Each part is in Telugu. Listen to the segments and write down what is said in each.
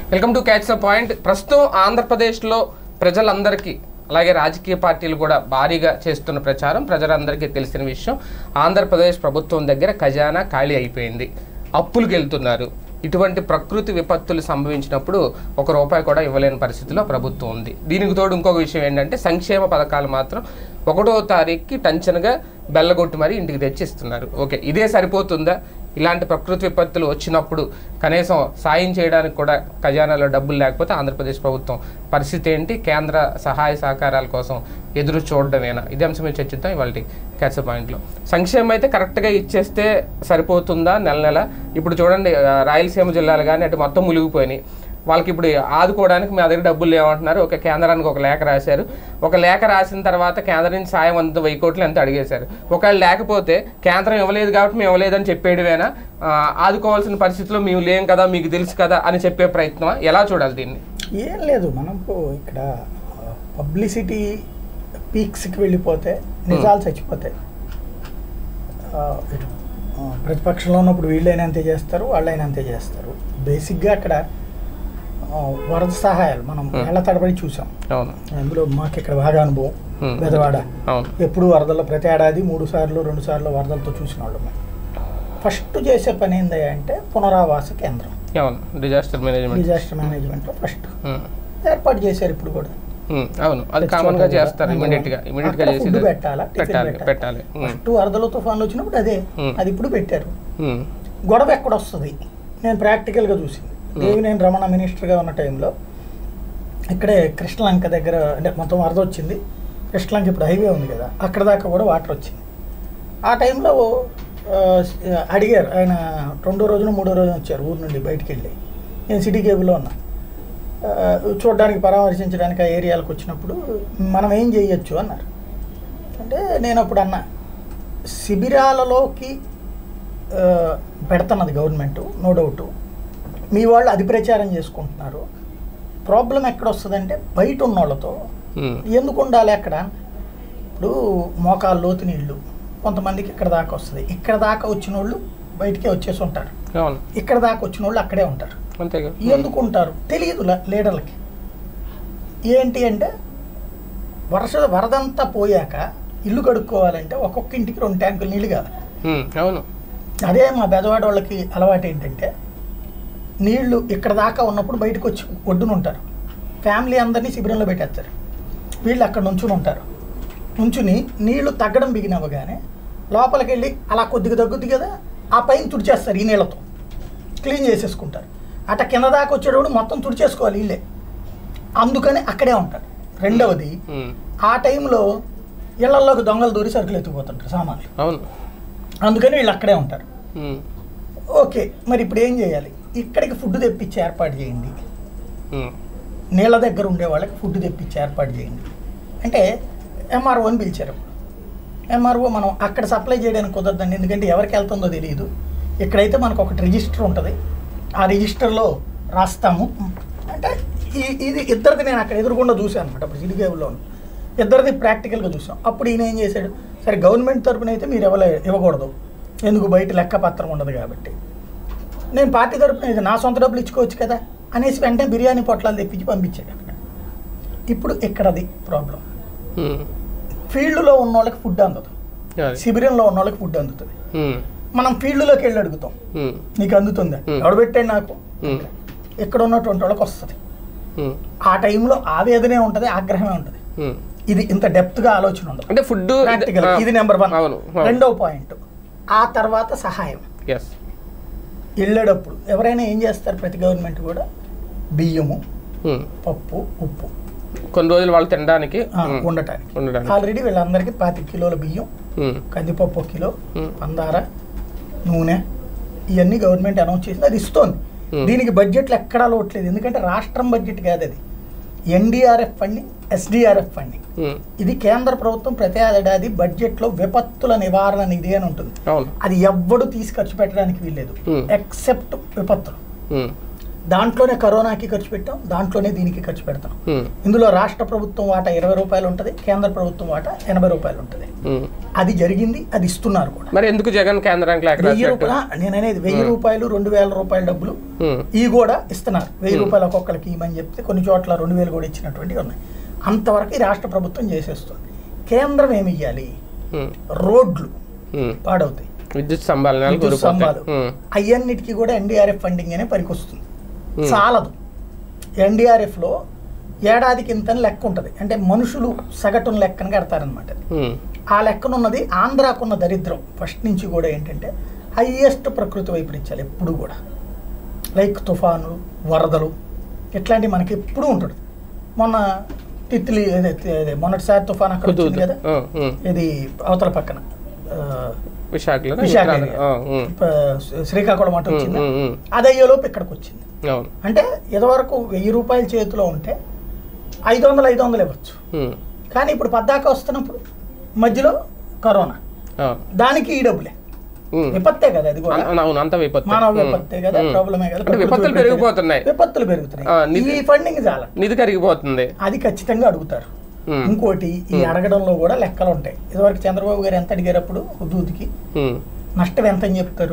Welcome to catch the point ప్రస్తుతం ఆంధ్రప్రదేశ్లో ప్రజలందరికీ అలాగే రాజకీయ పార్టీలు కూడా భారీగా చేస్తున్న ప్రచారం ప్రజలందరికీ తెలిసిన విషయం ఆంధ్రప్రదేశ్ ప్రభుత్వం దగ్గర ఖజానా ఖాళీ అయిపోయింది అప్పులకు వెళ్తున్నారు ఇటువంటి ప్రకృతి విపత్తులు సంభవించినప్పుడు ఒక రూపాయి కూడా ఇవ్వలేని పరిస్థితిలో ప్రభుత్వం ఉంది దీనికి తోడు ఇంకొక విషయం ఏంటంటే సంక్షేమ పథకాలు మాత్రం ఒకటో తారీఖుకి టంచనగా బెల్లగొట్టి మరీ ఇంటికి తెచ్చి ఇస్తున్నారు ఓకే ఇదే సరిపోతుందా ఇలాంటి ప్రకృతి విపత్తులు వచ్చినప్పుడు కనీసం సాయం చేయడానికి కూడా ఖజానాలో డబ్బులు లేకపోతే ఆంధ్రప్రదేశ్ ప్రభుత్వం పరిస్థితి ఏంటి కేంద్ర సహాయ సహకారాల కోసం ఎదురు చూడడమేనా ఇదే అంశం మీద చర్చిద్దాం ఇవాళ క్యాచ్ పాయింట్లో సంక్షేమం అయితే కరెక్ట్గా ఇచ్చేస్తే సరిపోతుందా నెల నెల ఇప్పుడు చూడండి ఆ, రాయలసీమ జిల్లాలు కానీ అటు మొత్తం మునిగిపోయినాయి వాళ్ళకి ఇప్పుడు ఆదుకోవడానికి మా దగ్గర డబ్బులు లేవంటున్నారు ఒక కేంద్రానికి ఒక లేఖ రాశారు ఒక లేఖ రాసిన తర్వాత కేంద్రం నుంచి సాయం అంత వెయ్యి కోట్లు ఎంత అడిగేశారు ఒకవేళ లేకపోతే కేంద్రం ఇవ్వలేదు కాబట్టి మేము ఇవ్వలేదని చెప్పేయడమేనా ఆ, ఆదుకోవాల్సిన పరిస్థితిలో మేము లేం కదా మీకు తెలుసు కదా అని చెప్పే ప్రయత్నం ఎలా చూడాలి దీన్ని ఏం లేదు మనం పో- ఇక్కడ పబ్లిసిటీ పీక్స్కి వెళ్ళిపోతే నిజాలు చచ్చిపోతాయి ఆ, ఇటు, ఆ, ప్రతిపక్షంలో ఉన్నప్పుడు వీళ్ళైనా అంతే చేస్తారు వాళ్ళైనా అంతే చేస్తారు బేసిక్గా అక్కడ ఆ, వరద సహాయాలు మనం Hmm. ఏళ్ల తడబడి చూసాం అవును అందులో మాకు ఇక్కడ బాగా అనుభవం Hmm. బెదవాడ అవును ఎప్పుడు వరదల్లో ప్రతి ఏడాది మూడు సార్లు రెండు సార్లు వరదలతో చూసిన వాళ్ళు మేము ఫస్ట్ చేసే పని ఏంది అంటే పునరావాస కేంద్రం అవును disaster management disaster management first ఏర్పాటు చేశారు ఇప్పుడు కూడా అవును అది ప్రతి కామన్ గా చోట చేస్తారు కూడా. ఇమీడియట్ గా ఇమీడియట్ గా అక్కడ చేసి ఫుడ్ పెట్టాలా, టిఫిన్ పెట్టాలి పెట్టాలి. పెట్టాలి ఉమ్, ఫస్ట్ వరదలు తుఫాన్లు వచ్చినప్పుడు అదే Hmm. అది ఇప్పుడు పెట్టారు ఉమ్, గొడవ ఎక్కడ వస్తుంది నేను ప్రాక్టికల్గా చూసింది దేవినేని రమణ మినిస్టర్గా ఉన్న టైంలో ఇక్కడే కృష్ణలంక దగ్గర అంటే మొత్తం వరద వచ్చింది కృష్ణలంక ఇప్పుడు హైవే ఉంది కదా అక్కడ దాకా కూడా వాటర్ వచ్చింది ఆ టైంలో ఆ, అడిగారు ఆయన రెండో రోజున మూడో రోజున వచ్చారు ఊరు నుండి బయటికి వెళ్ళి నేను సిటీ కేబుల్లో ఉన్నా ఆ, చూడడానికి పరామర్శించడానికి ఆ ఏరియాలకు వచ్చినప్పుడు మనం ఏం చేయొచ్చు అన్నారు అంటే నేను అప్పుడు అన్నా శిబిరాలలోకి ఆ, పెడుతున్నది గవర్నమెంట్ నో డౌట్ మీ వాళ్ళు అది ప్రచారం చేసుకుంటున్నారు ప్రాబ్లం ఎక్కడ వస్తుందంటే బయట ఉన్న వాళ్ళతో ఉమ్, ఎందుకు ఉండాలి అక్కడ ఇప్పుడు మోకాలు లోతు నీళ్ళు కొంతమందికి ఇక్కడ దాకా వస్తుంది ఇక్కడ దాకా వచ్చిన వాళ్ళు బయటికే వచ్చేసి ఉంటారు అవును ఇక్కడ దాకా వచ్చిన వాళ్ళు అక్కడే ఉంటారు అంతేగా ఎందుకు ఉంటారు తెలియదు ల- లీడర్లకి ఏంటి అంటే వర్ష వరదంతా పోయాక ఇల్లు కడుక్కోవాలంటే ఒక్కొక్క ఇంటికి రెండు ట్యాంకులు నీళ్ళు కావాలి ఉమ్, అవును అదే మా బెదవాడ వాళ్ళకి అలవాటు ఏంటంటే నీళ్లు ఇక్కడ దాకా ఉన్నప్పుడు బయటకు వచ్చి ఒడ్డున ఉంటారు ఫ్యామిలీ అందరినీ శిబిరంలో పెట్టేస్తారు వీళ్ళు అక్కడ నుంచుని ఉంటారు నుంచుని నీళ్లు తగ్గడం బిగినవ్వగానే లోపలికి వెళ్ళి అలా కొద్దిగా తగ్గుద్ది కదా ఆ పైన తుడిచేస్తారు ఈ నీళ్ళతో క్లీన్ చేసేసుకుంటారు అట కింద దాకా వచ్చేటప్పుడు మొత్తం తుడిచేసుకోవాలి వీళ్ళే అందుకని అక్కడే ఉంటారు రెండవది ఉమ్, ఆ టైంలో ఇళ్లలోకి దొంగలు దూరి సరుకులు ఎత్తుకుపోతుంటారు సామాన్లు అవును అందుకని వీళ్ళు అక్కడే ఉంటారు ఉమ్, ఓకే మరి ఇప్పుడు ఏం చేయాలి ఇక్కడికి ఫుడ్ తెప్పించి ఏర్పాటు చేయండి ఉమ్, నీళ్ళ దగ్గర ఉండే వాళ్ళకి ఫుడ్ తెప్పించి ఏర్పాటు చేయండి అంటే ఎంఆర్ఓని పిలిచారు ఎంఆర్ఓ మనం అక్కడ సప్లై చేయడానికి కుదరదండి ఎందుకంటే ఎవరికి వెళ్తుందో తెలియదు ఇక్కడైతే మనకు ఒకటి రిజిస్టర్ ఉంటుంది ఆ రిజిస్టర్లో రాస్తాము అంటే ఈ ఇది ఇద్దరిది నేను అక్కడ ఎదురుగుండా చూశాను అనమాట అప్పుడు సిడిగేవ్లో ఇద్దరిది ప్రాక్టికల్గా చూసాం అప్పుడు ఈయన ఏం చేశాడు సరే గవర్నమెంట్ తరపున అయితే మీరు ఇవ్వలే ఇవ్వకూడదు ఎందుకు బయట లెక్క పత్రం ఉండదు కాబట్టి నేను పార్టీ తరపున ఇది నా సొంత డబ్బులు ఇచ్చుకోవచ్చు కదా అనేసి వెంటనే బిర్యానీ పొట్లాలు తెప్పించి పంపించాడు అక్కడ ఇప్పుడు ఇక్కడది ప్రాబ్లం ఉమ్, ఫీల్డ్లో ఉన్న వాళ్ళకి ఫుడ్ అందదు అది. శిబిరంలో ఉన్న వాళ్ళకి ఫుడ్ అందుతుంది ఉమ్, మనం ఫీల్డ్లోకి వెళ్ళి అడుగుతాం ఉమ్, నీకు అందుతుందా Hmm. ఎవడు పెట్టాడు నాకు ఉమ్, ఇక్కడ ఉన్నటువంటి వాళ్ళకి వస్తుంది ఉమ్, ఆ టైంలో ఆవేదనే ఉంటుంది ఆగ్రహమే ఉంటుంది ఉమ్. ఇది ఇంత డెప్త్గా ఆలోచన ఉండదు అంటే ఫుడ్ ప్రాక్టికల్ ఇది నెంబర్ వన్ అవును అవును రెండవ పాయింట్ ఆ తర్వాత సహాయం ఎస్ వెళ్ళేటప్పుడు ఎవరైనా ఏం చేస్తారు ప్రతి గవర్నమెంట్ కూడా బియ్యము పప్పు ఉప్పు కొన్ని రోజులు వాళ్ళు తినడానికి ఆ, ఉమ్, ఉండటానికి ఉండడానికి ఆల్రెడీ వీళ్ళందరికీ పాతి కిలోల బియ్యం ఉమ్, కందిపప్పు ఒక కిలో ఉమ్, పందార నూనె ఇవన్నీ గవర్నమెంట్ అనౌన్స్ చేసింది అది ఇస్తోంది Hmm. దీనికి బడ్జెట్లు ఎక్కడా లోట్లేదు ఎందుకంటే రాష్ట్రం బడ్జెట్ కాదు అది NDRF funding SDRF funding um, ఇది కేంద్ర ప్రభుత్వం ప్రతి ఏడాది బడ్జెట్లో విపత్తుల నివారణ నిధి అని ఉంటుంది అవును అది ఎవ్వడు తీసి ఖర్చు పెట్టడానికి వీల్లేదు Hmm. ఎక్సెప్ట్ విపత్తులు ఉమ్, దాంట్లోనే కరోనాకి ఖర్చు పెట్టాం దాంట్లోనే దీనికి ఖర్చు పెడతాం ఉమ్, ఇందులో రాష్ట్ర ప్రభుత్వం వాటా ఇరవై రూపాయలు ఉంటుంది కేంద్ర ప్రభుత్వం వాటా ఎనభై రూపాయలు ఉంటుంది ఉమ్. అది జరిగింది అది ఇస్తున్నారు కూడా మరి ఎందుకు జగన్ కేంద్రానికి లేఖ వెయ్యి రాసినట్టు రూపాయలు నేను అనేది వెయ్యి రూపాయలు రెండు వేల రూపాయల డబ్బులు ఉమ్, ఇవి కూడా ఇస్తున్నారు వెయ్యి రూపాయలు ఒక్కొక్కరికి ఇవ్వమని చెప్తే కొన్ని చోట్ల రెండు వేలు కూడా ఇచ్చినటువంటివి ఉన్నాయి అంతవరకు ఈ రాష్ట్ర ప్రభుత్వం చేసేస్తుంది కేంద్రం ఏమి ఇవ్వాలి ఉమ్, రోడ్లు ఉమ్. పాడవుతాయి విద్యుత్ స్తంభాలు నెలకు విద్యుత్ ఊరిపోతాయి. స్తంభాలు ఉమ్, అయ్యన్నిటికీ కూడా ఎన్డీఆర్ఎఫ్ ఫండింగ్ అనే పనికొస్తుంది Hmm. చాలదు ఎన్డీఆర్ఎఫ్లో ఏడాదికి ఇంతని లెక్క ఉంటుంది అంటే మనుషులు సగటున లెక్కన కడతారనమాట ఉమ్, ఆ లెక్కనున్నది ఆంధ్రాకున్న దరిద్రం ఫస్ట్ నుంచి కూడా ఏంటంటే హయ్యెస్ట్ ప్రకృతి వైపరీత్యాలు ఎప్పుడు కూడా లైక్ తుఫాను వరదలు ఇట్లాంటివి మనకి ఎప్పుడూ ఉంటుంది మొన్న తిత్లీ ఏదైతే అదే మొన్నటిసారి తుఫాన్ అక్కడ హుదూద్. వచ్చింది కదా ఉమ్, ఉమ్. ఇది అవతల పక్కన ఆ, విశాఖలో విశాఖ ఉత్తరాంధ్ర. ఏరియా. ఆ, ఉమ్, ప- శ్రీకాకుళం అటు ఉమ్, వచ్చింది ఉమ్, ఉమ్. అది అయ్యేలోపు ఇక్కడికి వచ్చింది అవును అంటే ఇదివరకు వెయ్యి రూపాయల చేతిలో ఉంటే ఐదు వందలు ఐదు వందలు ఇవ్వచ్చు ఉమ్, కానీ ఇప్పుడు పద్దాక వస్తున్నప్పుడు మధ్యలో కరోనా అవును దానికి ఈ డబ్బులే ఉమ్. విపత్తే కదా అది కూడా అవును, అవును అంత విపత్తు మానవ ఉమ్, విపత్తే కదా ఉమ్. ప్రాబ్లమే కదా అంటే ప్రకృతి విపత్తులు విపత్తే కదా. పెరిగిపోతున్నాయి విపత్తులు ఆ, పెరుగుతున్నాయి నిధి- ఈ ఫండింగ్ చాలా నిధి కరిగిపోతుంది అది ఖచ్చితంగా అడుగుతారు ఉమ్, ఇంకోటి ఈ Hmm. అడగడంలో కూడా లెక్కలు ఉంటాయి ఇదివరకు చంద్రబాబు గారు ఎంత అడిగారప్పుడు హుదూద్కి ఉమ్, నష్టం ఎంత అని చెప్తారు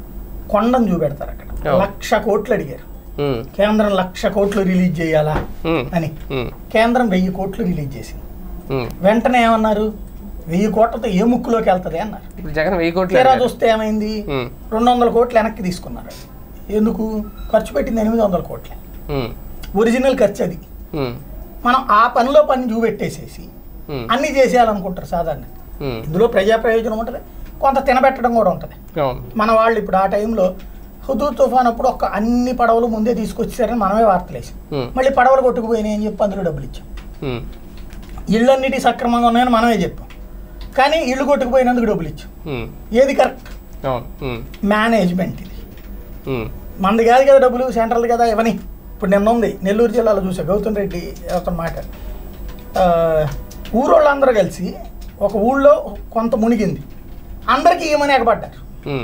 కొండను చూపెడతారు అక్కడ Oh. లక్ష కోట్లు అడిగారు ఉమ్, కేంద్రం లక్ష కోట్లు రిలీజ్ చేయాలా ఉమ్, అని ఉమ్, కేంద్రం వెయ్యి కోట్లు రిలీజ్ చేసింది ఉమ్. వెంటనే ఏమన్నారు వెయ్యి కోట్లతో ఏ ముక్కులోకి వెళ్తుంది అన్నారు ఇప్పుడు జగన్ వెయ్యి కోట్లు తీరా అడిగారు. చూస్తే ఏమైంది ఉమ్, రెండు వందల కోట్లు వెనక్కి తీసుకున్నారు ఎందుకు ఖర్చు పెట్టింది ఎనిమిది వందల కోట్లే ఉమ్, ఒరిజినల్ ఖర్చు అది ఉమ్, మనం ఆ పనిలో పని చూపెట్టేసేసి ఉమ్, అన్నీ చేసేయాలనుకుంటారు సాధారణ ఉమ్. ఇందులో ప్రజా ప్రయోజనం ఉంటుంది కొంత తినబెట్టడం కూడా ఉంటుంది అవును మన వాళ్ళు ఇప్పుడు ఆ టైంలో హుదూ తుఫాన్ అప్పుడు ఒక అన్ని పడవలు ముందే తీసుకొచ్చారని మనమే వార్తలేసాం ఉమ్, మళ్ళీ పడవలు కొట్టుకుపోయినాయి అని చెప్పి అందులో డబ్బులు ఇచ్చాం ఉమ్, ఇళ్ళన్నిటి సక్రమంగా ఉన్నాయని మనమే చెప్పాం కానీ ఇళ్ళు కొట్టుకుపోయినందుకు డబ్బులు ఇచ్చాం ఉమ్, ఏది కరెక్ట్ అవును ఉమ్, మేనేజ్మెంట్ ఇది ఉమ్, మనది కాదు కదా డబ్బులు సెంట్రల్ కదా ఇవని ఇప్పుడు నిన్న ఉంది నెల్లూరు జిల్లాలో చూసా గౌతమ్ రెడ్డి ఒక మాట ఆ, ఊరోళ్ళందరూ కలిసి ఒక ఊళ్ళో కొంత మునిగింది అందరికీ ఇవ్వమని ఎగబడ్డారు ఉమ్,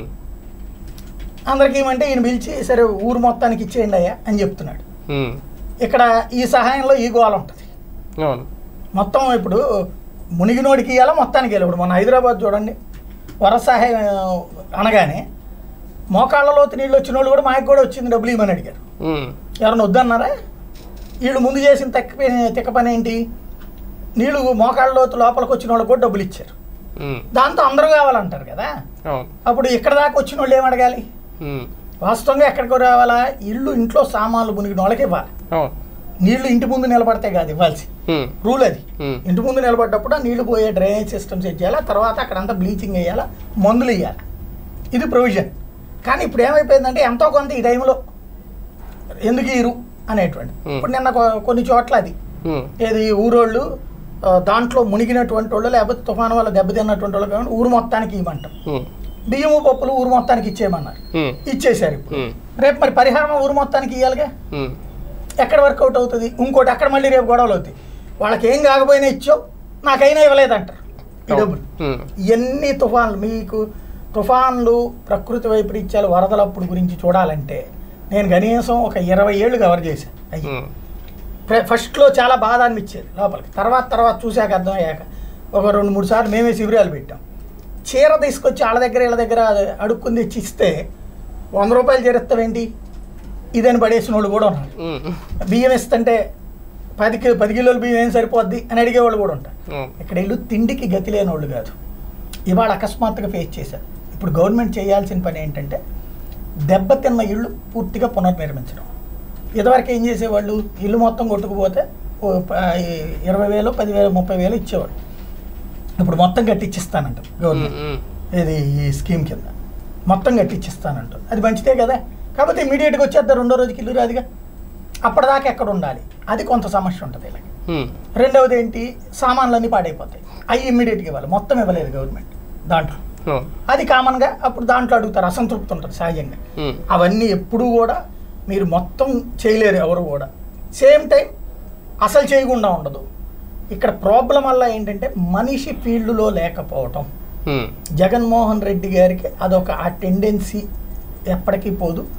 అందరికీ ఇవ్వమంటే ఈయన పిలిచి సరే ఊరు మొత్తానికి ఇచ్చేయండి అయ్యా అని చెప్తున్నాడు ఉమ్, ఇక్కడ ఈ సహాయంలో ఈ గోల ఉంటుంది అవును మొత్తం ఇప్పుడు మునిగినోడికి ఇవ్వాలా మొత్తానికి ఇవ్వాలి ఇప్పుడు మన హైదరాబాద్ చూడండి వరద సహాయం అనగానే మోకాళ్ళ లోతు నీళ్ళు వచ్చిన వాళ్ళు కూడా మాకు కూడా వచ్చింది డబ్బులు ఇవ్వమని అడిగారు ఉమ్, ఎవరైనా వద్దన్నారా వీళ్ళు ముందు చేసిన తెక్క పని తిక్క పని ఏంటి నీళ్ళు మోకాళ్ళ లోతు లోపలికి వచ్చిన వాళ్ళకి కూడా డబ్బులు ఇచ్చారు ఉమ్, దాంతో అందరూ కావాలంటారు కదా అవును అప్పుడు ఇక్కడ దాకా వచ్చిన వాళ్ళు ఏం అడగాలి ఉమ్, వాస్తవంగా ఎక్కడికి రావాలా ఇల్లు ఇంట్లో సామాన్లు మునిగిన వాళ్ళకి ఇవ్వాలి అవును నీళ్లు ఇంటి ముందు నిలబడితే కాదు ఇవ్వాల్సి ఉమ్, రూల్ అది ఉమ్, ఇంటి ముందు నిలబడ్డప్పుడు ఆ నీళ్లు పోయే డ్రైనేజ్ సిస్టమ్ సెట్ చేయాలి తర్వాత అక్కడంతా బ్లీచింగ్ వేయాలా మందులు వేయాలి ఇది ప్రొవిజన్ కానీ ఇప్పుడు ఏమైపోయిందంటే ఎంతో కొంత ఈ టైంలో ఎందుకు ఇరు అనేటువంటి Hmm. ఇప్పుడు నిన్న కొ- కొన్ని చోట్ల అది ఉమ్, ఏది ఊరోళ్ళు ఆ, దాంట్లో మునిగినటువంటి వాళ్ళు లేకపోతే తుఫాను వల్ల దెబ్బతిన్నటువంటి వాళ్ళు కాబట్టి ఊరు మొత్తానికి ఇవ్వమంటాం ఉమ్, బియ్యము పప్పులు ఊరు మొత్తానికి ఇచ్చేయమన్నారు ఉమ్, ఇచ్చేశారు ఇప్పుడు ఉమ్, రేపు మరి పరిహారం ఊరు మొత్తానికి ఇవ్వాలిగా ఉమ్, ఎక్కడ వర్కౌట్ అవుతుంది ఇంకోటి అక్కడ మళ్ళీ రేపు గొడవలు అవుతాయి వాళ్ళకి ఏం కాకపోయినా ఇచ్చావు నాకైనా ఇవ్వలేదంటారు ఈ డబ్బులు ఉమ్, ఎన్ని తుఫాన్లు మీకు తుఫాన్లు ప్రకృతి వైపరీత్యాలు వరదలప్పుడు గురించి చూడాలంటే నేను కనీసం ఒక ఇరవై ఏళ్ళు కవర్ చేశాను అయ్యి ఉమ్, ఫ- ఫస్ట్లో చాలా బాధ అనిపించేది లోపలికి తర్వాత తర్వాత చూశాక అర్థమయ్యాక ఒక రెండు మూడు సార్లు మేమే శిబిరాలు పెట్టాం చీర తీసుకొచ్చి వాళ్ళ దగ్గర వీళ్ళ దగ్గర అడుక్కుని తెచ్చి ఇస్తే వంద రూపాయలు చేరేస్తావేంటి ఇదని పడేసిన వాళ్ళు కూడా ఉన్నారు ఉమ్, బియ్యం ఇస్తుంటే పది కిలో పది కిలోల బియ్యం ఏం సరిపోద్ది అని అడిగేవాళ్ళు కూడా ఉంటారు ఉమ్, ఇక్కడ ఇల్లు తిండికి గతి లేని వాళ్ళు కాదు ఇవాళ అకస్మాత్తుగా ఫేస్ చేశారు ఇప్పుడు గవర్నమెంట్ చేయాల్సిన పని ఏంటంటే దెబ్బతిన్న ఇళ్ళు పూర్తిగా పునర్నిర్మించడం ఇదివరకు ఏం చేసేవాళ్ళు ఇల్లు మొత్తం కొట్టుకుపోతే ఓ ప- ఇరవై వేలు పదివేలు ముప్పై వేలు ఇచ్చేవాడు ఇప్పుడు మొత్తం కట్టించిస్తానంట ఉమ్, గవర్నమెంట్ ఉమ్, ఇది ఈ స్కీమ్ కింద మొత్తం కట్టించిస్తానంట అది మంచిదే కదా కాకపోతే ఇమీడియట్గా వచ్చేద్దాం రెండో రోజుకి ఇల్లు రాదుగా అప్పటిదాకా ఎక్కడ ఉండాలి అది కొంత సమస్య ఉంటుంది ఇలా ఉమ్, రెండవది ఏంటి సామాన్లన్నీ పాడైపోతాయి అవి ఇమ్మీడియట్గా ఇవ్వాలి మొత్తం ఇవ్వలేదు గవర్నమెంట్ దాంట్లో అవును అది కామన్గా అప్పుడు దాంట్లో అడుగుతారు అసంతృప్తి ఉంటుంది సహజంగా ఉమ్, అవన్నీ ఎప్పుడూ కూడా మీరు మొత్తం చేయలేరు ఎవరు కూడా సేమ్ టైం అసలు చేయకుండా ఉండదు ఇక్కడ ప్రాబ్లం వల్ల ఏంటంటే మనిషి ఫీల్డ్లో లేకపోవటం ఉమ్, జగన్మోహన్ రెడ్డి గారికి అదొక ఆ టెండెన్సీ ఎప్పటికీ పోదు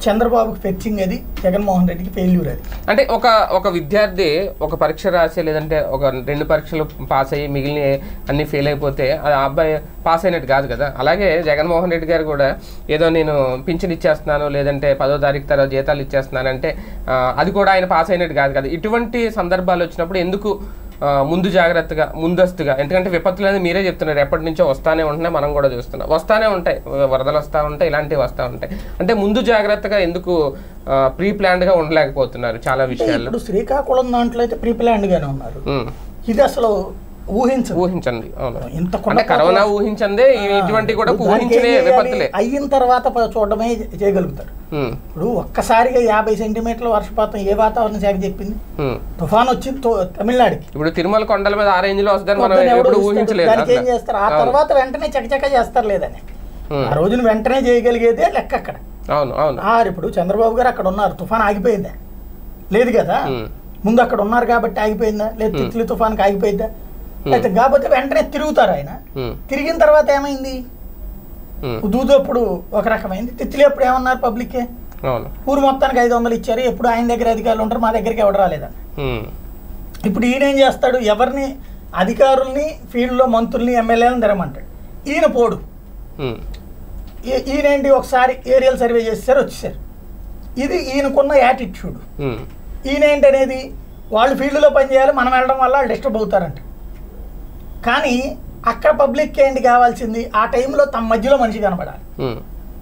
చంద్రబాబుకి ఫెచ్చింగ్ అది జగన్మోహన్ రెడ్డికి ఫెయిల్యూర్ అది అంటే ఒక ఒక విద్యార్థి ఒక పరీక్ష రాసి లేదంటే ఒక రెండు పరీక్షలు పాస్ అయ్యి మిగిలిన అన్ని ఫెయిల్ అయిపోతే అది ఆ అబ్బాయి పాస్ అయినట్టు కాదు కదా అలాగే జగన్మోహన్ రెడ్డి గారు కూడా ఏదో నేను పింఛన్ ఇచ్చేస్తున్నాను లేదంటే పదో తారీఖు తర్వాత జీతాలు ఇచ్చేస్తున్నాను అంటే ఆ, అది కూడా ఆయన పాస్ అయినట్టు కాదు కదా ఇటువంటి సందర్భాలు వచ్చినప్పుడు ఎందుకు ఆ, ముందు జాగ్రత్తగా ముందస్తుగా ఎందుకంటే విపత్తులు అనేది మీరే చెప్తున్నారు ఎప్పటి నుంచో వస్తానే ఉంటున్నాయి మనం కూడా చూస్తున్నాం వస్తానే ఉంటాయి వరదలు వస్తూ ఉంటాయి ఇలాంటివి వస్తూ ఉంటాయి అంటే ముందు జాగ్రత్తగా ఎందుకు ప్రీ ప్లాన్డ్గా ఉండలేకపోతున్నారు చాలా అంటే విషయాల్లో ఇప్పుడు శ్రీకాకుళం దాంట్లో అయితే ప్రీ గానే ఉన్నారు ఉమ్, ఇది అసలు ఊహించదు ఊహించండి అవును ఇంత అంటే కరోనా ఊహించందే ఇవి- ఇటువంటి కూడా దానికి ఏం ఊహించలే చేయాలి? విపత్తులే అయిన తర్వాత ప- చూడడమే చేయగలుగుతారు ఉమ్, ఇప్పుడు ఒక్కసారిగా యాభై సెంటీమీటర్ల వర్షపాతం ఏ వాతావరణ శాఖ చెప్పింది ఉమ్. తుఫాన్ వచ్చింది తో- తమిళనాడుకి ఇప్పుడు తిరుమల కొండల మీద ఆ రేంజ్ లో వస్తుందని మనం పొద్దున్న ఎవడు ఎప్పుడు ఊహిస్తాడు? ఊహించలేదు దానికి ఏం అసలు. చేస్తారు ఆ అవును. తర్వాత వెంటనే చకచక చేస్తారు లేదని ఉమ్, ఆ రోజున వెంటనే చేయగలిగేదే లెక్క అక్కడ అవును అవును ఆ ఇప్పుడు చంద్రబాబు గారు అక్కడ ఉన్నారు తుఫాన్ ఆగిపోయిందా లేదు కదా ఉమ్, ముందు అక్కడ ఉన్నారు కాబట్టి ఆగిపోయిందా లేదు తిత్లీ తుఫాన్కి ఆగిపోయిందా అయితే కాకపోతే వెంటనే తిరుగుతారు ఆయన ఉమ్, తిరిగిన తర్వాత ఏమైంది ఉమ్, దూదు అప్పుడు ఒక రకమైంది తిత్లీ అప్పుడు ఏమన్నారు పబ్లిక్కే అవును ఊరు మొత్తానికి ఐదు వందలు ఇచ్చారు ఎప్పుడు ఆయన దగ్గర అధికారులు ఉంటారు మా దగ్గరికి ఎవరు రాలేదని ఉమ్, ఇప్పుడు ఈయన ఏం చేస్తాడు ఎవరిని అధికారుల్ని ఫీల్డ్లో మంత్రుల్ని ఎమ్మెల్యేలను తిరమంటాడు ఈయన పోడు ఉమ్, ఈ- ఈయనేంటి ఒకసారి ఏరియల్ సర్వే చేస్తారు వచ్చేసారు ఇది ఈయనకున్న యాటిట్యూడ్ ఉమ్, ఈయన ఏంటనేది వాళ్ళు ఫీల్డ్లో పనిచేయాలి మనం వెళ్ళడం వల్ల వాళ్ళు డిస్టర్బ్ అవుతారంట కానీ అక్కడ పబ్లిక్ ఏంటి కావాల్సింది ఆ టైంలో తమ మధ్యలో మనిషి కనపడాలి ఉమ్,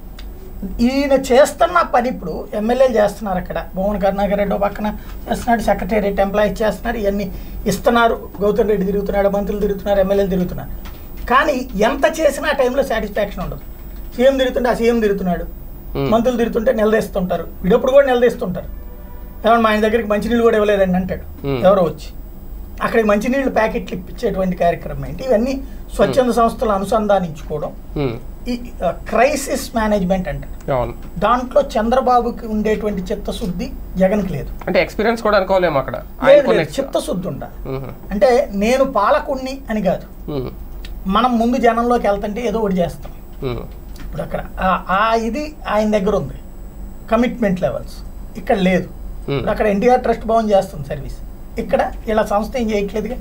ఈయన చేస్తున్న పని ఇప్పుడు ఎమ్మెల్యేలు చేస్తున్నారు అక్కడ భువన్ కరుణాకర్ రెడ్డి ఓ పక్కన చేస్తున్నాడు సెక్రటేరియట్ ఎంప్లాయీస్ చేస్తున్నారు ఇవన్నీ ఇస్తున్నారు గౌతమ్ రెడ్డి తిరుగుతున్నాడు మంత్రులు తిరుగుతున్నారు ఎమ్మెల్యేలు తిరుగుతున్నారు కానీ ఎంత చేసినా ఆ టైంలో సాటిస్ఫాక్షన్ ఉండదు సీఎం తిరుగుతుంటే ఆ సీఎం తిరుగుతున్నాడు ఉమ్, మంత్రులు తిరుగుతుంటే నిలదీస్తుంటారు వీడప్పుడు కూడా నిలదీస్తుంటారు ఏమన్నా మా ఆయన దగ్గరికి మంచినీళ్ళు కూడా ఇవ్వలేదండి అంటాడు Hmm. ఎవరో వచ్చి అక్కడికి మంచినీళ్ళు ప్యాకెట్లు ఇప్పించేటువంటి కార్యక్రమం ఏంటి ఇవన్నీ స్వచ్ఛంద సంస్థలు అనుసంధానించుకోవడం ఉమ్, ఈ క్రైసిస్ మేనేజ్మెంట్ అంటారు అవును దాంట్లో చంద్రబాబుకి ఉండేటువంటి చిత్తశుద్ధి జగన్కి లేదు అంటే ఎక్స్పీరియన్స్ కూడా అనుకోలేము అక్కడ లేదు, ఆయనకున్న లేదు, చిత్తశుద్ధి ఉండాలి ఉమ్, అంటే నేను పాలకుణ్ణి అని కాదు ఉమ్, మనం ముందు జనంలోకి వెళ్తుంటే ఏదో ఒకటి చేస్తాం ఉమ్, ఇప్పుడు అక్కడ ఆ- ఆ ఇది ఆయన దగ్గర ఉంది కమిట్మెంట్ లెవెల్స్ ఇక్కడ లేదు ఉమ్, ఇప్పుడు అక్కడ ఎన్టీఆర్ ట్రస్ట్ భవన్ చేస్తుంది సర్వీస్ ఇక్కడ ఇలా సంస్థ ఏం చేయట్లేదుగా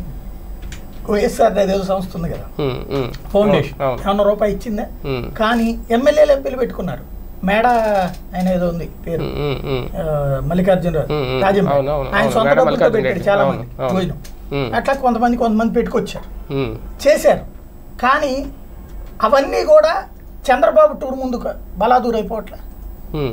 వైఎస్ఆర్ ఏదో సంస్థ ఉంది కదా ఉమ్, ఉమ్. ఫౌండేషన్ అవును ఏమన్నా రూపాయి ఇచ్చిందా ఉమ్, కానీ ఎమ్మెల్యేలు ఎంపీలు పెట్టుకున్నారు మేడ ఆయన ఏదో ఉంది పేరు ఉమ్, ఉమ్, ఉమ్. ఆ, మల్లికార్జునరావు ఉమ్, ఉమ్. రాజంపేట. అవును, అవును, ఆయన అవును. సొంత మేడం డబ్బులతో మల్లికార్జున పెట్టాడు రెడ్డి. చాలా అవును, మంది అవును. భోజనం ఉమ్, అట్లా కొంతమంది కొంతమంది పెట్టుకొచ్చారు ఉమ్, చేశారు కానీ అవన్నీ కూడా చంద్రబాబు టూర్ ముందు బలాదూర్ అయిపోవట్లే ఉమ్,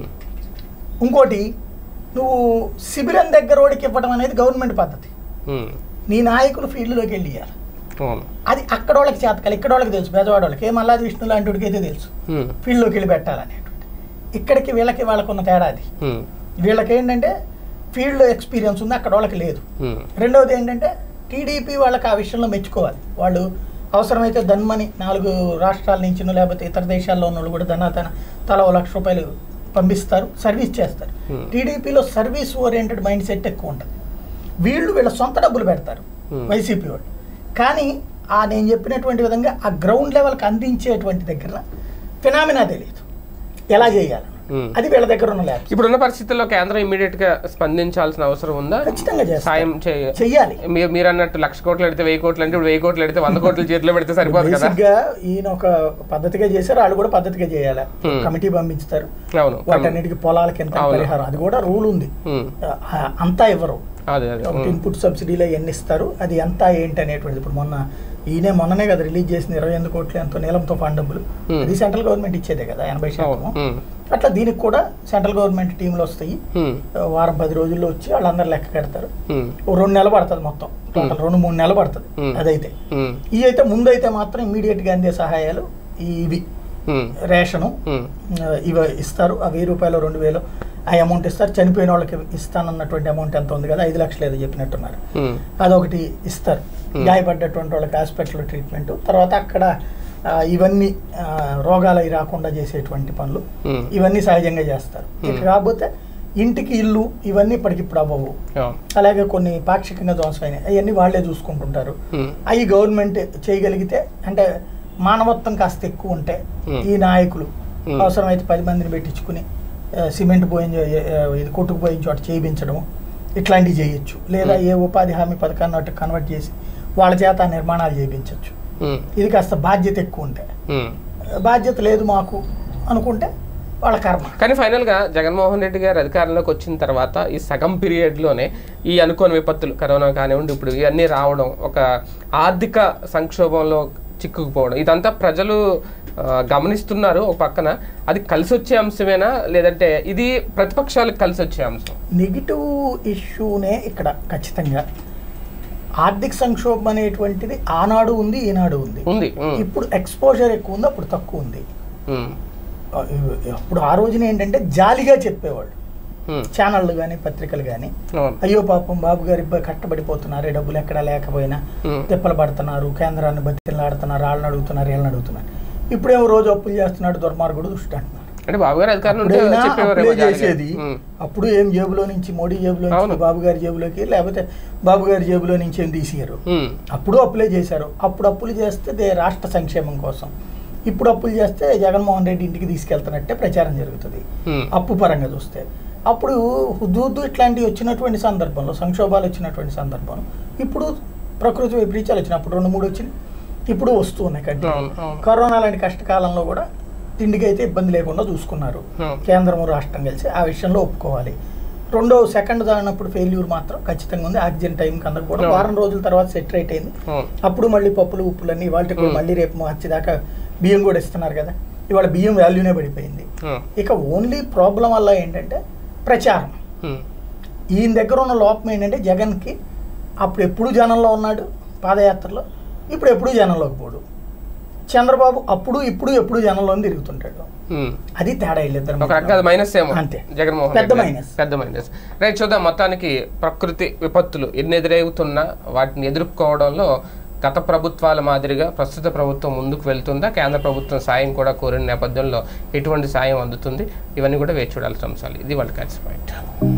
ఇంకోటి నువ్వు శిబిరం దగ్గర ఓడికి ఇవ్వడం అనేది గవర్నమెంట్ పద్ధతి ఉమ్, నీ నాయకులు ఫీల్డ్లోకి వెళ్ళి ఇవ్వాలి అవును అది అక్కడ వాళ్ళకి చేతకాలి ఇక్కడ వాళ్ళకి తెలుసు బెజవాడ వాళ్ళకి ఏ మల్లాది విష్ణు లాంటి వాడికి అయితే తెలుసు ఉమ్, ఫీల్డ్లోకి వెళ్ళి పెట్టాలనేటువంటి ఇక్కడికి వీళ్ళకి వాళ్ళకున్న తేడా అది ఉమ్, వీళ్ళకి ఏంటంటే ఫీల్డ్లో ఎక్స్పీరియన్స్ ఉంది అక్కడ వాళ్ళకి లేదు ఉమ్, రెండవది ఏంటంటే టీడీపీ వాళ్ళకి ఆ విషయంలో మెచ్చుకోవాలి వాళ్ళు అవసరమైతే ధన్మని నాలుగు రాష్ట్రాల నుంచి లేకపోతే ఇతర దేశాల్లో ఉన్న వాళ్ళు కూడా ధన తన తల ఓ లక్ష రూపాయలు పంపిస్తారు సర్వీస్ చేస్తారు Hmm. టీడీపీలో సర్వీస్ ఓరియంటెడ్ మైండ్ సెట్ ఎక్కువ ఉంటుంది వీళ్ళు వీళ్ళ సొంత డబ్బులు పెడతారు Hmm. వైసీపీ వాళ్ళు కానీ ఆ నేను చెప్పినటువంటి విధంగా ఆ గ్రౌండ్ లెవెల్కి అందించేటువంటి దగ్గర ఫినామినా తెలియదు ఎలా చేయాలి ఉమ్. అది వీళ్ళ దగ్గర ఉన్న ల్యాబ్స్ ఇప్పుడున్న పరిస్థితుల్లో కేంద్రం ఇమీడియట్ గా స్పందించాల్సిన అవసరం ఉందా ఖచ్చితంగా చేస్తారు సాయం చేయ చెయ్యాలి మీరు మీరు అన్నట్టు లక్ష కోట్లు పెడితే వెయ్యి కోట్లు అంటే ఇప్పుడు వెయ్యి కోట్లు పెడితే వంద కోట్లు చేతిలో పెడితే సరిపోదు కదా బేసిక్ గా ఈయన ఒక పద్ధతిగా చేశారు వాళ్ళు కూడా పద్ధతిగా చేయాలి Hmm. కమిటీ పంపించుతారు అవును వాటన్నిటికి పొలాలకి ఎంత అవును. పరిహారం అది కూడా రూల్ ఉంది ఉమ్, ఆ, అంతా ఇవ్వరు అదే అదే ఒకటి ఉమ్, ఇన్పుట్ సబ్సిడీలో ఎన్ని ఇస్తారు అది ఎంత ఏంటి అనేటువంటిది ఇప్పుడు మొన్న ఈయనే మొన్ననే కదా రిలీజ్ చేసిన ఇరవై ఎనిమిది కోట్లు ఎంతో నీలంతో ఫండ్ డబ్బులు Hmm. అది సెంట్రల్ గవర్నమెంట్ ఇచ్చేదే కదా ఎనభై అవును శాతం ఉమ్, అట్లా దీనికి కూడా సెంట్రల్ గవర్నమెంట్ టీంలు వస్తాయి ఉమ్, వారం పది రోజుల్లో వచ్చి వాళ్ళందరూ లెక్క కడతారు ఉమ్, ఓ రెండు నెలలు పడుతుంది మొత్తం టోటల్ రెండు మూడు నెలలు పడుతుంది Hmm. అదైతే ఉమ్, ఇవి అయితే ముందు అయితే మాత్రం ఇమీడియట్గా అందే సహాయాలు ఈ- ఇవి ఉమ్, రేషను ఉమ్, ఆ, ఇవి ఇస్తారు ఆ వెయ్యి రూపాయలు రెండు వేలు ఆ అమౌంట్ ఇస్తారు చనిపోయిన వాళ్ళకి ఇస్తానన్నటువంటి అమౌంట్ ఎంత ఉంది కదా ఐదు లక్షలు ఏదో చెప్పినట్టున్నారు ఉమ్, అదొకటి ఇస్తారు Hmm. గాయపడ్డటువంటి వాళ్ళకి హాస్పిటల్ ట్రీట్మెంట్ తర్వాత అక్కడ ఆ, ఇవన్నీ ఆ, రోగాలు అవి రాకుండా చేసేటువంటి పనులు ఉమ్, ఇవన్నీ సహజంగా చేస్తారు ఇక Hmm. కాకపోతే ఇంటికి ఇల్లు ఇవన్నీ ఇప్పటికిప్పుడు అవ్వవు అవును అలాగే కొన్ని పాక్షికంగా ధ్వంసమైనవి అవన్నీ వాళ్ళే చూసుకుంటుంటారు ఉమ్, అవి గవర్నమెంట్ చేయగలిగితే అంటే మానవత్వం కాస్త ఎక్కువ ఉంటే Hmm. ఈ నాయకులు Hmm. అవసరమైతే పది మందిని పెట్టించుకుని ఆ, సిమెంట్ పోయిన చో- ఏ- ఏ, ఇది కొట్టుకుపోయిన చోట చేయించడం ఇట్లాంటివి చేయొచ్చు లేదా ఏ ఉపాధి హామీ పథకాన్ని అటు కన్వర్ట్ చేసి వాళ్ళ చేత ఆ నిర్మాణాలు చేయించవచ్చు ఉమ్, ఇది కాస్త బాధ్యత ఎక్కువ ఉంటే ఉమ్. బాధ్యత లేదు మాకు అనుకుంటే వాళ్ళ కర్మ కానీ ఫైనల్గా జగన్మోహన్ రెడ్డి గారు అధికారంలోకి వచ్చిన తర్వాత ఈ సగం పీరియడ్లోనే ఈ అనుకోని విపత్తులు కరోనా కానివ్వండి ఇప్పుడు ఇవన్నీ రావడం ఒక ఆర్థిక సంక్షోభంలో చిక్కుకుపోవడం ఇదంతా ప్రజలు ఆ, గమనిస్తున్నారు ఒక పక్కన అది కలిసి వచ్చే అంశమేనా లేదంటే ఇది ప్రతిపక్షాలకు కలిసి వచ్చే అంశం నెగిటివ్ ఇష్యూనే ఇక్కడ ఖచ్చితంగా ఆర్థిక సంక్షోభం అనేటువంటిది ఆనాడు ఉంది ఈనాడు ఉంది ఉంది ఉమ్, ఇప్పుడు ఎక్స్పోజర్ ఎక్కువ ఉంది అప్పుడు తక్కువ ఉంది ఉమ్, ఆ, అప్పుడు ఆ రోజున ఏంటంటే జాలిగా చెప్పేవాళ్ళు ఉమ్, ఛానళ్ళు కానీ పత్రికలు కానీ అవును అయ్యో పాపం బాబు గారు ఇబ్బంది కట్టబడిపోతున్నారు డబ్బులు ఎక్కడా లేకపోయినా ఉమ్, తిప్పలు పడుతున్నారు కేంద్రాన్ని బతిలాడుతున్నారు వాళ్ళని అడుగుతున్నారు వీళ్ళని అడుగుతున్నారు ఇప్పుడేమో రోజు అప్పులు చేస్తున్నాడు దుర్మార్గుడు దుష్టి అంటున్నారు అంటే బాబు గారు అధికారం ఉంటే అప్పుడైనా చెప్పేవారేమో అప్పుడే జాలిగా. చేసేది ఉమ్, అప్పుడు ఏం జేబులో నుంచి మోడీ జేబులో అవును. నుంచి బాబు గారి జేబులోకి లేకపోతే బాబు గారి జేబులో నుంచి ఏం తీసియారు ఉమ్, అప్పుడు అప్పులే చేశారు అప్పుడు అప్పులు చేస్తే దే రాష్ట్ర సంక్షేమం కోసం ఇప్పుడు అప్పులు చేస్తే జగన్మోహన్ రెడ్డి ఇంటికి తీసుకెళ్తున్నట్టే ప్రచారం జరుగుతుంది ఉమ్, అప్పు పరంగా చూస్తే అప్పుడు హుద్దుద్దు ఇట్లాంటివి వచ్చినటువంటి సందర్భంలో సంక్షోభాలు వచ్చినటువంటి సందర్భంలో ఇప్పుడు ప్రకృతి వైపరీత్యాలు వచ్చినప్పుడు రెండు మూడు వచ్చినాయి ఇప్పుడు వస్తూ ఉన్నాయి కంటిన్యూ అవును అవును కరోనా లాంటి కష్టకాలంలో కూడా తిండికి అయితే ఇబ్బంది లేకుండా చూసుకున్నారు అవును. కేంద్రము రాష్ట్రం కలిసి ఆ విషయంలో ఒప్పుకోవాలి రెండో సెకండ్ దానినప్పుడు ఫెయిల్యూర్ మాత్రం ఖచ్చితంగా ఉంది ఆక్సిజన్ టైం కన్నా కూడా అవును. వారం రోజుల తర్వాత సెట్ రైట్ అయింది అవును అప్పుడు మళ్ళీ పప్పులు ఉప్పులన్నీ వాటికి కూడా Hmm. మళ్ళీ రేపు మార్చి దాకా బియ్యం కూడా ఇస్తున్నారు కదా ఇవాళ బియ్యం వాల్యూనే పడిపోయింది అవును ఇక ఓన్లీ ప్రాబ్లం వల్ల ఏంటంటే ప్రచారం ఉమ్, ఈయన దగ్గర ఉన్న లోపం ఏంటంటే జగన్కి అప్పుడు ఎప్పుడు జనంలో ఉన్నాడు పాదయాత్రలో ఇప్పుడు ఎప్పుడు జనంలోకి పోడు చంద్రబాబు అప్పుడు ఇప్పుడు ఎప్పుడు జనంలో తిరుగుతుంటాడు ఉమ్. అది తేడా వీళ్ళిద్దరు ఒక రకంగా అది మైనస్ ఏమో అంతే. జగన్మోహన్ పెద్ద రెడ్డి గారు. మైనస్. పెద్ద మైనస్ రైట్ చూద్దాం మొత్తానికి ప్రకృతి విపత్తులు ఎన్ని ఎదురవుతున్నా వాటిని ఎదుర్కోవడంలో గత ప్రభుత్వాల మాదిరిగా ప్రస్తుత ప్రభుత్వం ముందుకు వెళ్తుందా కేంద్ర ప్రభుత్వం సాయం కూడా కోరిన నేపథ్యంలో ఎటువంటి సాయం అందుతుంది ఇవన్నీ కూడా వేచి చూడాల్సిన అంశాలు ఇది వాళ్ళ క్యాచ్ పాయింట్